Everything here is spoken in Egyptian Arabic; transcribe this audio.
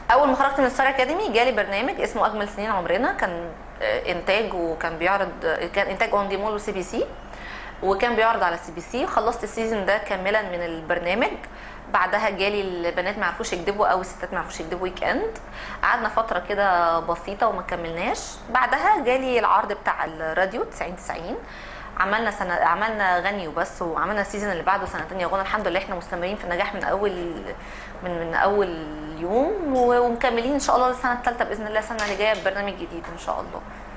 اول ما خرجت من ستار اكاديمي جالي برنامج اسمه اجمل سنين عمرنا كان آه، انتاج وكان بيعرض آه، كان انتاج اون دي مول وسي بي سي وكان بيعرض على سي بي سي خلصت السيزون ده كاملا من البرنامج بعدها جالي البنات ما عرفوش يكذبوا او الستات ما عرفوش يكذبوا ويك اند قعدنا فتره كده بسيطه وما كملناش بعدها جالي العرض بتاع الراديو 90 90 عملنا سنة عملنا غني وبس وعملنا السيزون اللي بعده سنتين يا غنى الحمد لله احنا مستمرين في النجاح من اول من من اول يوم و- ومكملين ان شاء الله للسنه الثالثه باذن الله السنه اللي جايه ببرنامج جديد ان شاء الله